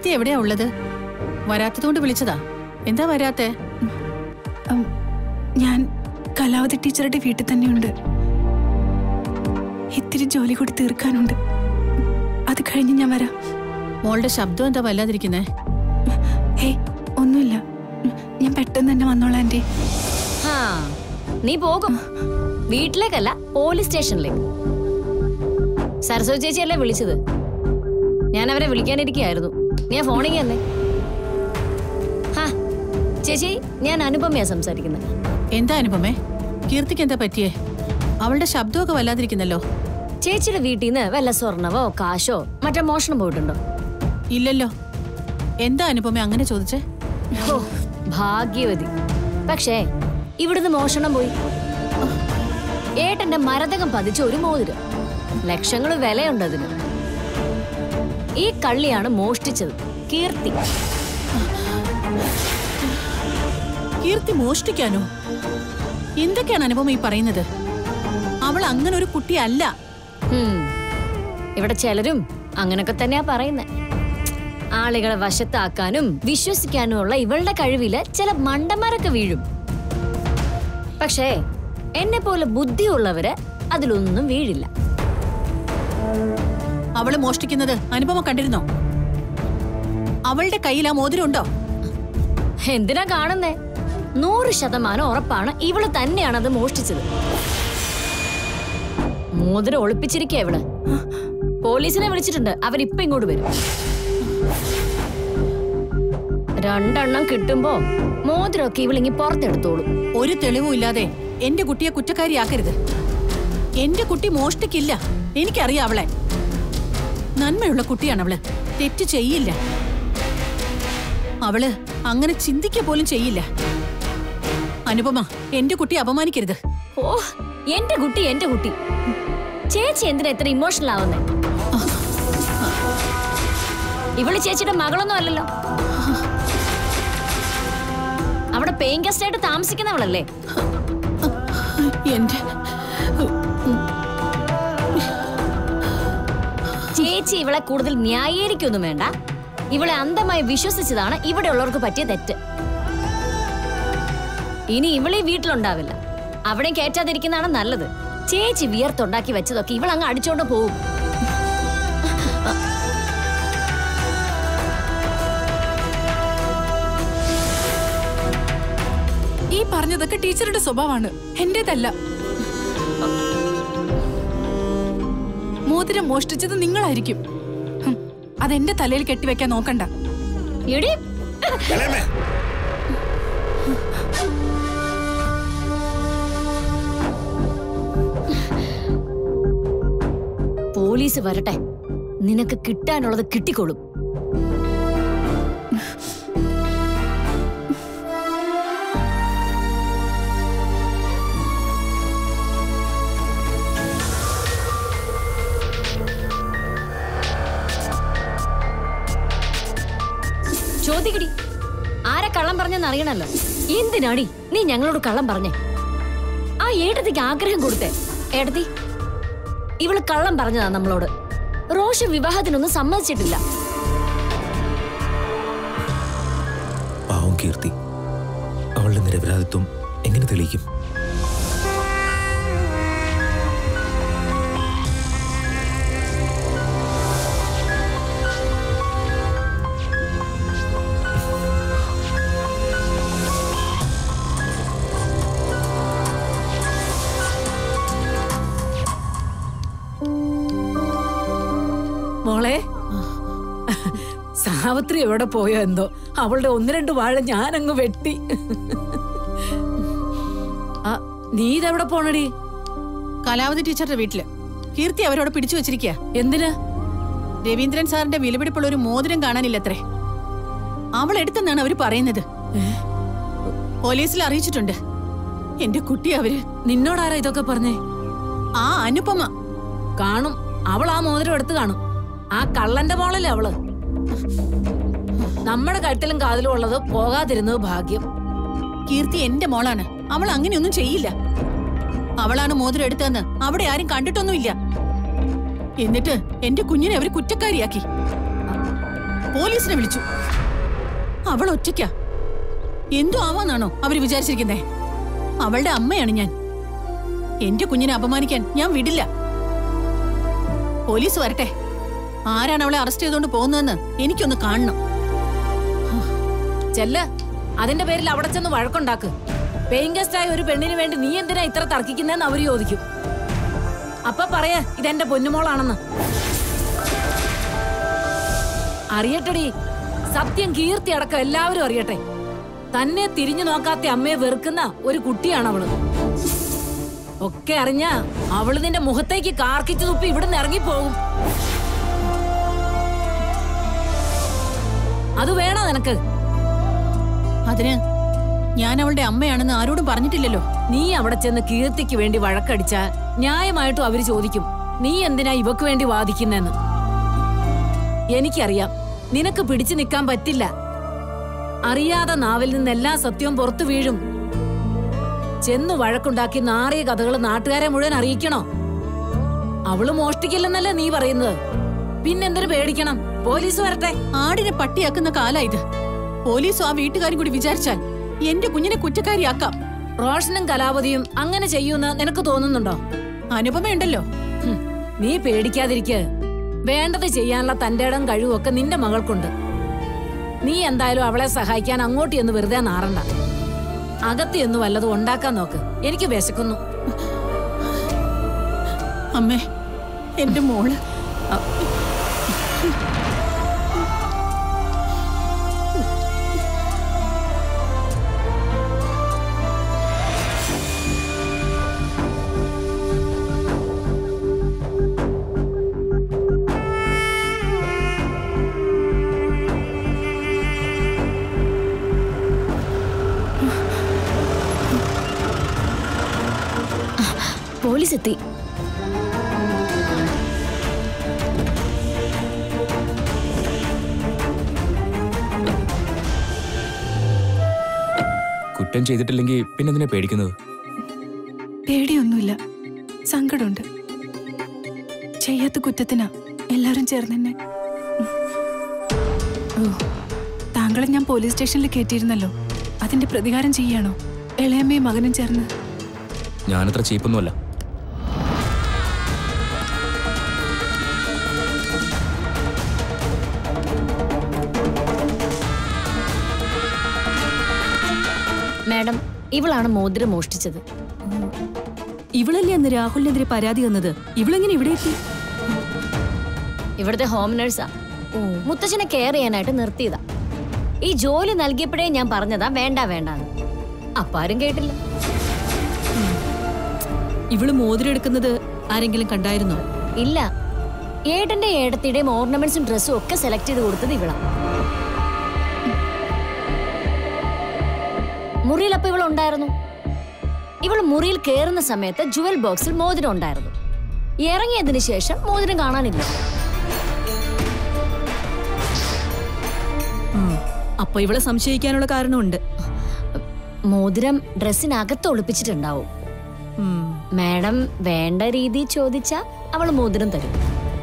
കീർത്തി എവിടെയാ ഉള്ളത് വരാത്തതുകൊണ്ട് വിളിച്ചതാ എന്താ വരാത്തെ ഉം, ഞാൻ കലാവതി ടീച്ചറുടെ വീട്ടിൽ തന്നെയുണ്ട് ഇത്തിരി ജോലി കൂടി തീർക്കാനുണ്ട് അത് കഴിഞ്ഞ് ഞാൻ വരാം മോളുടെ ശബ്ദം എന്താ വല്ലാതിരിക്കുന്നേ ഹേ ഒന്നുമില്ല ഉം, ഞാൻ പെട്ടെന്ന് തന്നെ വന്നോളാം ആന്റി ഹാ നീ പോകും വീട്ടിലേക്കല്ല പോലീസ് സ്റ്റേഷനിലേക്ക് സരസ്വതി ചേച്ചിയല്ലേ വിളിച്ചത് ഞാൻ അവരെ വിളിക്കാനിരിക്കുകയായിരുന്നു ഞാൻ ഫോണിൽ തന്നെ ഹാ ചേച്ചി ഞാൻ അനുപമയാ സംസാരിക്കുന്നത് എന്താ അനുപമേ കീർത്തിക്ക് എന്താ പറ്റിയേ അവളുടെ ശബ്ദമൊക്കെ വല്ലാതിരിക്കുന്നല്ലോ ചേച്ചിയുടെ വീട്ടിൽ നിന്ന് വല്ല സ്വർണവോ കാശോ മറ്റേ മോഷണം പോയിട്ടുണ്ടോ ഇല്ലല്ലോ എന്താ അനുപമേ അങ്ങനെ ചോദിച്ചേ ഹോ, ഭാഗ്യവതി പക്ഷേ ഇവിടുന്ന് മോഷണം പോയി ഏട്ടന്റെ മരതകം പതിച്ച ഒരു മോതിരം ലക്ഷങ്ങൾ വിലയുണ്ട് അതിന് ഈ കള്ളിയാണ് മോഷ്ടിച്ചത് കീർത്തി കീർത്തി മോഷ്ടിക്കാനോ എന്തൊക്കെയാണ് അനുപമ ഈ പറയുന്നത് അവൾ അങ്ങനെ ഒരു കുട്ടിയല്ല ഹും. ഇവിടെ ചിലരും അങ്ങനൊക്കെ തന്നെയാ പറയുന്നത് ആളുകളെ വശത്താക്കാനും വിശ്വസിക്കാനുമുള്ള ഇവളുടെ കഴിവില് ചില മണ്ടന്മാരൊക്കെ വീഴും പക്ഷേ എന്നെ പോലെ ബുദ്ധിയുള്ളവര് അതിലൊന്നും വീഴില്ല അവള് മോഷ്ടിക്കുന്നത് അനുപമ കണ്ടിരുന്നോ അവളുടെ കയ്യിൽ ആ മോതിരം ഉണ്ടോ എന്തിനാ കാണുന്നേ നൂറ് ശതമാനം ഉറപ്പാണ് ഇവള് തന്നെയാണ് അത് മോഷ്ടിച്ചത് മോതിരം ഒളിപ്പിച്ചിരിക്കുക ഇവള് പോലീസിനെ വിളിച്ചിട്ടുണ്ട് അവരിപ്പൊ ഇങ്ങോട്ട് വരും രണ്ടെണ്ണം കിട്ടുമ്പോ മോതിരമൊക്കെ ഇവളിങ്ങി പുറത്തെടുത്തോളും ഒരു തെളിവും ഇല്ലാതെ എന്റെ കുട്ടിയെ കുറ്റക്കാരിയാക്കരുത് എന്റെ കുട്ടി മോഷ്ടിക്കില്ല എനിക്കറിയാം അവളെ നന്മയുള്ള കുട്ടിയാണ് അവള് തെറ്റ് ചെയ്യില്ല അവള് അങ്ങനെ ചിന്തിക്ക പോലും ചെയ്യില്ല അനുപമ എന്റെ കുട്ടി അപമാനിക്കരുത് ഓ എന്റെ കുട്ടി എന്റെ കുട്ടി ചേച്ചി എന്തിനാ ഇത്ര ഇമോഷണൽ ആവുന്നേ ഇവള് ചേച്ചിയുടെ മകളൊന്നും അല്ലല്ലോ അവിടെ പേയിങ് ഗസ്റ്റ് ആയിട്ട് താമസിക്കുന്നവളല്ലേ എന്റെ ചേച്ചി ഇവളെ കൂടുതൽ ന്യായീകരിക്കൊന്നും വേണ്ട ഇവളെ അന്ധമായി വിശ്വസിച്ചതാണ് ഇവിടെ ഉള്ളവർക്ക് പറ്റിയ തെറ്റ് ഇനി ഇവളീ വീട്ടിലുണ്ടാവില്ല അവിടെ കയറ്റാതിരിക്കുന്നതാണ് നല്ലത് ചേച്ചി വിയർത്തുണ്ടാക്കി വെച്ചതൊക്കെ ഇവൾ അങ്ങ് അടിച്ചോണ്ട് പോവും ഈ പറഞ്ഞതൊക്കെ ടീച്ചറുടെ സ്വഭാവമാണ് എന്റേതല്ല മോതിരം മോഷ്ടിച്ചത് നിങ്ങളായിരിക്കും ഹും, അതെന്റെ തലയിൽ കെട്ടിവെക്കാൻ നോക്കണ്ട എടി ഇളയമേ പോലീസ് വരട്ടെ നിനക്ക് കിട്ടാനുള്ളത് കിട്ടിക്കോളും ചോദിക്കടി ആരെ കള്ളം പറഞ്ഞെന്ന് അറിയണല്ലോ എന്തിനാടി നീ ഞങ്ങളോട് കള്ളം പറഞ്ഞേ ആ ഏട്ടത്തിക്ക് ആഗ്രഹം കൊടുത്തേ ഏട്ടത്തി ഇവള് കള്ളം പറഞ്ഞതാ നമ്മളോട് റോഷൻ വിവാഹത്തിനൊന്നും സമ്മതിച്ചിട്ടില്ല പാവം കീർത്തി അവളുടെ നിരപരാധിത്വം എങ്ങനെ തെളിയിക്കും മോളെ സാവിത്രി എവിടെ പോയോ എന്തോ അവളുടെ ഒന്ന് രണ്ട് വാഴ ഞാനങ്ങ് വെട്ടി ആ, നീ ഇതെവിടെ പോണടി കലാവതി ടീച്ചറുടെ വീട്ടില് കീർത്തി അവരോട് പിടിച്ചു വെച്ചിരിക്കുക എന്തിന് രവീന്ദ്രൻ സാറിന്റെ വിലപിടിപ്പുള്ള ഒരു മോതിരം കാണാനില്ലത്രേ അവൾ എടുത്തെന്നാണ് അവര് പറയുന്നത് പോലീസിൽ അറിയിച്ചിട്ടുണ്ട് എന്റെ കുട്ടി അവര് നിന്നോടാരാ ഇതൊക്കെ പറഞ്ഞേ ആ അനുപമ കാണും അവൾ ആ മോതിരം എടുത്ത് കാണും ആ കള്ളന്റെ മോളല്ലേ അവള് നമ്മുടെ കഴുത്തിലും കാതിലും ഉള്ളത് പോകാതിരുന്നത് ഭാഗ്യം കീർത്തി എന്റെ മോളാണ് അവൾ അങ്ങനെയൊന്നും ചെയ്യില്ല അവളാണ് മോതിരം എടുത്തതെന്ന് അവിടെ ആരും കണ്ടിട്ടൊന്നുമില്ല എന്നിട്ട് എന്റെ കുഞ്ഞിനെ അവര് കുറ്റക്കാരിയാക്കി പോലീസിനെ വിളിച്ചു അവൾ ഒറ്റയ്ക്കാ എന്തോ ആവാന്നാണോ അവര് വിചാരിച്ചിരിക്കുന്നേ അവളുടെ അമ്മയാണ് ഞാൻ എന്റെ കുഞ്ഞിനെ അപമാനിക്കാൻ ഞാൻ വിടില്ല പോലീസ് വരട്ടെ ആരാണ് അവളെ അറസ്റ്റ് ചെയ്തുകൊണ്ട് പോകുന്നതെന്ന് എനിക്കൊന്ന് കാണണം ചെല്ല് അതിന്റെ പേരിൽ അവിടെ ചെന്ന് വഴക്കുണ്ടാക്ക് പേയിങ് ഗസ്റ്റ് ആയ ഒരു പെണ്ണിന് വേണ്ടി നീ എന്തിനാ ഇത്ര തർക്കിക്കുന്നതെന്ന് അവര് ചോദിക്കും അപ്പൊ പറയാ ഇതെന്റെ പൊന്നുമോളാണെന്ന് അറിയട്ടെടി സത്യം കീർത്തി അടക്കം എല്ലാവരും അറിയട്ടെ തന്നെ തിരിഞ്ഞു നോക്കാത്ത അമ്മയെ വെറുക്കുന്ന ഒരു കുട്ടിയാണ് അവള് ഒക്കെ അറിഞ്ഞ അവള് നിന്റെ മുഖത്തേക്ക് കാർക്കിച്ചു തുപ്പി ഇവിടുന്ന് ഇറങ്ങിപ്പോകും അത് വേണോ നിനക്ക് അതിന് ഞാൻ അവളുടെ അമ്മയാണെന്ന് ആരോടും പറഞ്ഞിട്ടില്ലല്ലോ നീ അവിടെ ചെന്ന് കീർത്തിക്ക് വേണ്ടി വഴക്കടിച്ച ന്യായമായിട്ടും അവര് ചോദിക്കും നീ എന്തിനാ ഇവക്ക് വേണ്ടി വാദിക്കുന്നെന്ന് എനിക്കറിയാം നിനക്ക് പിടിച്ചു നിൽക്കാൻ പറ്റില്ല അറിയാതെ നാവിൽ നിന്ന് എല്ലാ സത്യവും പുറത്തു വീഴും ചെന്ന് വഴക്കുണ്ടാക്കി നാറിയ കഥകൾ നാട്ടുകാരെ മുഴുവൻ അറിയിക്കണോ അവള് മോഷ്ടിക്കില്ലെന്നല്ലേ നീ പറയുന്നത് പിന്നെന്തിനു പേടിക്കണം പോലീസ് വരട്ടെ ആടിനെ പട്ടിയാക്കുന്ന കാലാ ഇത് പോലീസും ആ വീട്ടുകാരും കൂടി വിചാരിച്ചാൽ എന്റെ കുഞ്ഞിനെ കുറ്റക്കാരിയാക്കാം റോഷനും കലാപതിയും അങ്ങനെ ചെയ്യൂന്ന് നിനക്ക് തോന്നുന്നുണ്ടോ അനുപമയുണ്ടല്ലോ ഹും, നീ പേടിക്കാതിരിക്ക് വേണ്ടത് ചെയ്യാനുള്ള തന്റെ ഇടം കഴിവൊക്കെ നിന്റെ മകൾക്കുണ്ട് നീ എന്തായാലും അവളെ സഹായിക്കാൻ അങ്ങോട്ട് എന്ന് വെറുതെ നാറണ്ട അകത്ത് എന്ന് വല്ലതും ഉണ്ടാക്കാൻ നോക്ക് എനിക്ക് വിശക്കുന്നു അമ്മേ എന്റെ മോള് പോലീസ് എത്തി കുറ്റം ചെയ്തിട്ടില്ലെങ്കിൽ പിന്നെന്തിനാ പേടിക്കുന്നത് പേടിയൊന്നുമില്ല സങ്കടമുണ്ട് ചെയ്യാത്ത കുറ്റത്തിനാ എല്ലാരും ചേർന്നെന്നെ ഓ താങ്കളെ ഞാൻ പോലീസ് സ്റ്റേഷനിൽ കയറ്റിയിരുന്നല്ലോ അതിന്റെ പ്രതികാരം ചെയ്യാണോ ഇളയമ്മയും മകനും ചേർന്ന് ഞാനത്ര ചീപ്പൊന്നുമല്ല മാഡം ഇവളാണ് മോതിരം മോഷ്ടിച്ചത് ഇവളല്ലേ അന്ന് രാഹുലിനെതിരെ പരാതി തന്നത് ഇവളെങ്ങനെ ഇവിടെ എത്തി ഇവിടുത്തെ ഹോം നേഴ്സാ മുത്തച്ഛനെ കെയർ ചെയ്യാനായിട്ട് നിർത്തിയതാ ഈ ജോലി നൽകിയപ്പോഴേ ഞാൻ പറഞ്ഞതാ വേണ്ട വേണ്ടാന്ന് അപ്പാരും കേട്ടില്ല ഇവള് മോതിരം എടുക്കുന്നത് ആരെങ്കിലും കണ്ടായിരുന്നോ ഇല്ല ഏട്ടന്റെ ഏടത്തിയുടെയും ഓർണമെന്റ്സും ഡ്രസ്സും ഒക്കെ സെലക്ട് ചെയ്ത് കൊടുത്തത് ഇവളാ മുറിയിൽ അപ്പൊ ഇവൾ ഉണ്ടായിരുന്നു ഇവൾ മുറിയിൽ കയറുന്ന സമയത്ത് ജുവൽ ബോക്സിൽ മോതിരം ഉണ്ടായിരുന്നു ഇറങ്ങിയതിന് ശേഷം മോതിരം കാണാനില്ല അപ്പൊ ഇവളെ സംശയിക്കാനുള്ള കാരണമുണ്ട് മോതിരം ഡ്രസ്സിനകത്ത് ഒളിപ്പിച്ചിട്ടുണ്ടാവും ഉം. മാഡം വേണ്ട രീതി ചോദിച്ചാ അവൾ മോതിരം തരും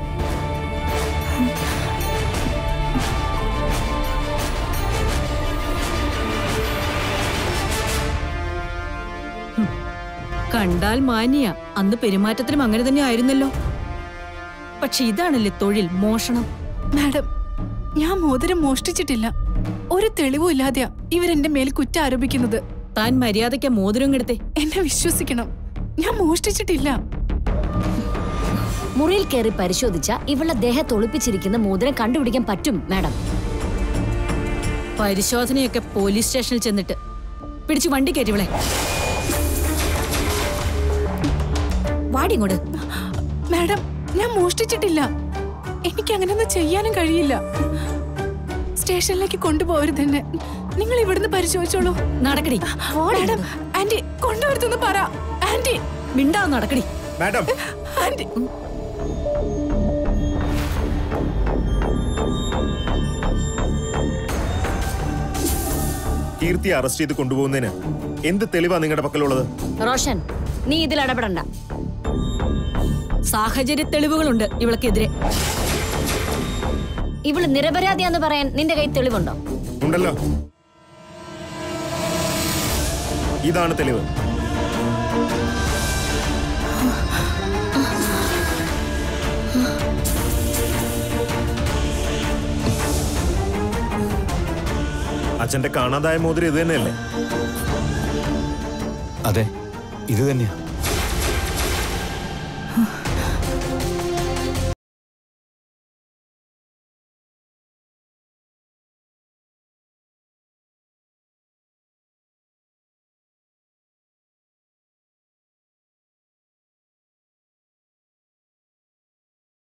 കണ്ടാൽ മാന്യ അന്ന് പെരുമാറ്റത്തിനും അങ്ങനെ തന്നെ ആയിരുന്നല്ലോ പക്ഷെ ഇതാണല്ലേ തൊഴിൽ മോഷണം മാഡം ഞാൻ മോതിരം മോഷ്ടിച്ചിട്ടില്ല ഒരു തെളിവും ഇല്ലാതെയാ ഇവരെന്റെ മേൽ കുറ്റം ആരോപിക്കുന്നത് താൻ മര്യാദയ്ക്ക് മോതിരം എടുത്തേ എന്നെ വിശ്വസിക്കണം ഞാൻ മോഷ്ടിച്ചിട്ടില്ല മുറിയിൽ കയറി പരിശോധിച്ച ഇവളുടെ ദേഹത്ത് ഒളിപ്പിച്ചിരിക്കുന്ന മോതിരം കണ്ടുപിടിക്കാൻ പറ്റും മാഡം പരിശോധനയൊക്കെ പോലീസ് സ്റ്റേഷനിൽ ചെന്നിട്ട് പിടിച്ചു വണ്ടി കയറ്റിവളെ വാടി ഇങ്ങോട്ട് മാഡം ഞാൻ മോഷ്ടിച്ചിട്ടില്ല എനിക്ക് അങ്ങനെയൊന്നും ചെയ്യാനും കഴിയില്ല സ്റ്റേഷനിലേക്ക് കൊണ്ടുപോകരുത് എന്നെ നിങ്ങൾ ഇവിടുന്ന് പരിശോധിച്ചോളൂ നടക്കടി മാഡം ആന്റി കൊണ്ടുവരുത്തെന്ന് പറ ആന്റി മിണ്ടാവ് നടക്കടി മാഡം ആന്റി കീർത്തിയെ അറസ്റ്റ് ചെയ്ത് കൊണ്ടുപോകുന്നതിന് എന്ത് തെളിവാ നിങ്ങളുടെ പക്കലുള്ളത് റോഷൻ നീ ഇതിൽ ഇടപെടണ്ട സാഹചര്യ തെളിവുകളുണ്ട് ഇവൾക്കെതിരെ ഇവള് നിരപരാധിയാന്ന് പറയാൻ നിന്റെ കയ്യിൽ തെളിവുണ്ടോ ഉണ്ടല്ലോ ഇതാണ് തെളിവ് അച്ഛന്റെ കാണാതായ മോതിരം ഇത് തന്നെയല്ലേ അതെ ഇത് തന്നെയാ